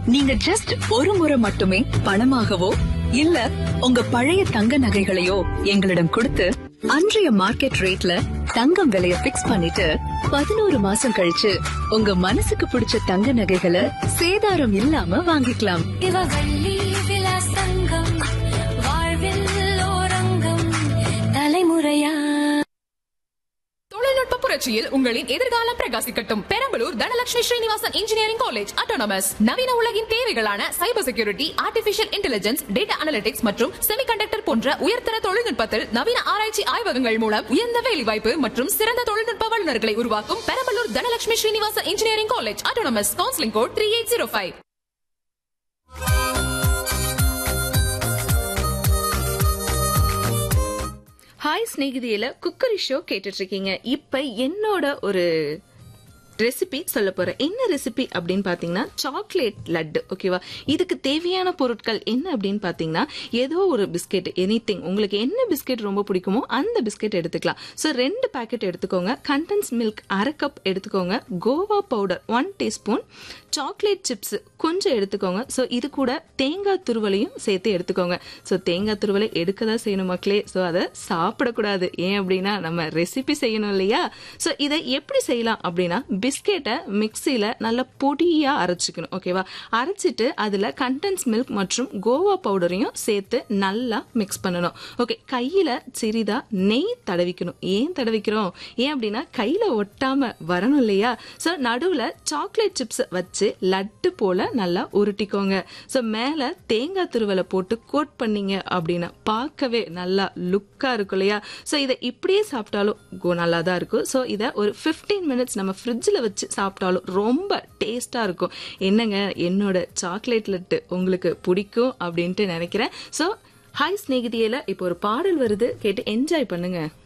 நீங்க ஜஸ்ட் ஒரு முறை மட்டுமே பணமாகவோ இல்ல உங்க பழைய தங்க நகைகளையோ எங்களிடம் கொடுத்து அன்றைய மார்க்கெட் ரேட்ல தங்கம் விலைய பிக்ஸ் பண்ணிட்டு பதினோரு மாசம் கழிச்சு உங்க மனசுக்கு பிடிச்ச தங்க நகைகளை சேதாரம் இல்லாம வாங்கிக்கலாம் இவவள்ளி விலாசங்கம் வாழ்வில் ஓரங்கம் தலைமுறையா தொழில்நுட்ப புரட்சியில் உங்களின் எதிர்காலம் பிரகாசிக்கட்டும் Perambalur Dhanalakshmi Srinivasan engineering college autonomous நவீன உலகின் தேவைகளான cyber security artificial intelligence data analytics மற்றும் செமிகண்டக்டர் போன்ற உயர்தர தொழில்நுட்பத்தில் நவீன ஆராய்ச்சி ஆய்வகங்கள் மூலம் உயர்ந்த வேலைவாய்ப்பு மற்றும் சிறந்த தொழில்நுட்ப வல்லுநர்களை உருவாக்கும் Perambalur Dhanalakshmi Srinivasan engineering college autonomous counselling code three eight zero five hi ஸ்நேகிதியில குக்கரி ஷோ கேட்டுட்டு இருக்கீங்க இப்ப என்னோட ஒரு ரெசிபி சொல்ல போறேன் என்ன ரெசிபி அப்படின்னு பாத்தீங்கன்னா சாக்லேட் லட்டு ஓகேவா இதுக்கு தேவையான பொருட்கள் என்ன அப்படின்னு பாத்தீங்கன்னா ஏதோ ஒரு பிஸ்கெட் எனி உங்களுக்கு என்ன பிஸ்கெட் ரொம்ப பிடிக்குமோ அந்த பிஸ்கெட் எடுத்துக்கலாம் ஸோ ரெண்டு பாக்கெட் எடுத்துக்கோங்க கண்டன்ஸ் மில்க் அரை கப் எடுத்துக்கோங்க khoa powder one teaspoon chocolate chips கொஞ்சம் எடுத்துக்கோங்க ஸோ இது கூட தேங்காய் துருவலையும் சேர்த்து எடுத்துக்கோங்க ஸோ தேங்காய் துருவலை எடுக்க தான் செய்யணும் மக்களே ஸோ அதை சாப்பிடக்கூடாது ஏன் அப்படின்னா நம்ம ரெசிபி செய்யணும் இல்லையா ஸோ இதை எப்படி செய்யலாம் அப்படின்னா பிஸ்கெட்டை மிக்சியில் நல்லா பொடியாக அரைச்சிக்கணும் ஓகேவா அரைச்சிட்டு அதில் கண்டன்ஸ் மில்க் மற்றும் கோவா பவுடரையும் சேர்த்து நல்லா மிக்ஸ் பண்ணணும் ஓகே கையில் சிறிதா நெய் தடவிக்கணும் ஏன் தடவிக்கிறோம் ஏன் அப்படின்னா கையில் ஒட்டாம வரணும் இல்லையா ஸோ நடுவில் சாக்லேட் சிப்ஸ் வச்சு லட்டு போல நல்லா உருட்டிக்கோங்க ஸோ மேலே தேங்காய் துருவலை போட்டு கோட் பண்ணீங்க அப்படின்னா பார்க்கவே நல்லா லுக்காக இருக்கும் இல்லையா ஸோ இதை இப்படியே சாப்பிட்டாலும் கோ- நல்லா தான் இருக்கும் ஸோ இதை ஒரு ஃபிஃப்டீன் மினிட்ஸ் நம்ம ஃப்ரிட்ஜில் வச்சு சாப்பிட்டாலும் ரொம்ப டேஸ்டாக இருக்கும் என்னங்க என்னோட சாக்லேட் லட்டு உங்களுக்கு பிடிக்கும் அப்படின்ட்டு நினைக்கிறேன் ஸோ ஹாய் ஸ்நேகிதியில இப்போ ஒரு பாடல் வருது கேட்டு என்ஜாய் பண்ணுங்க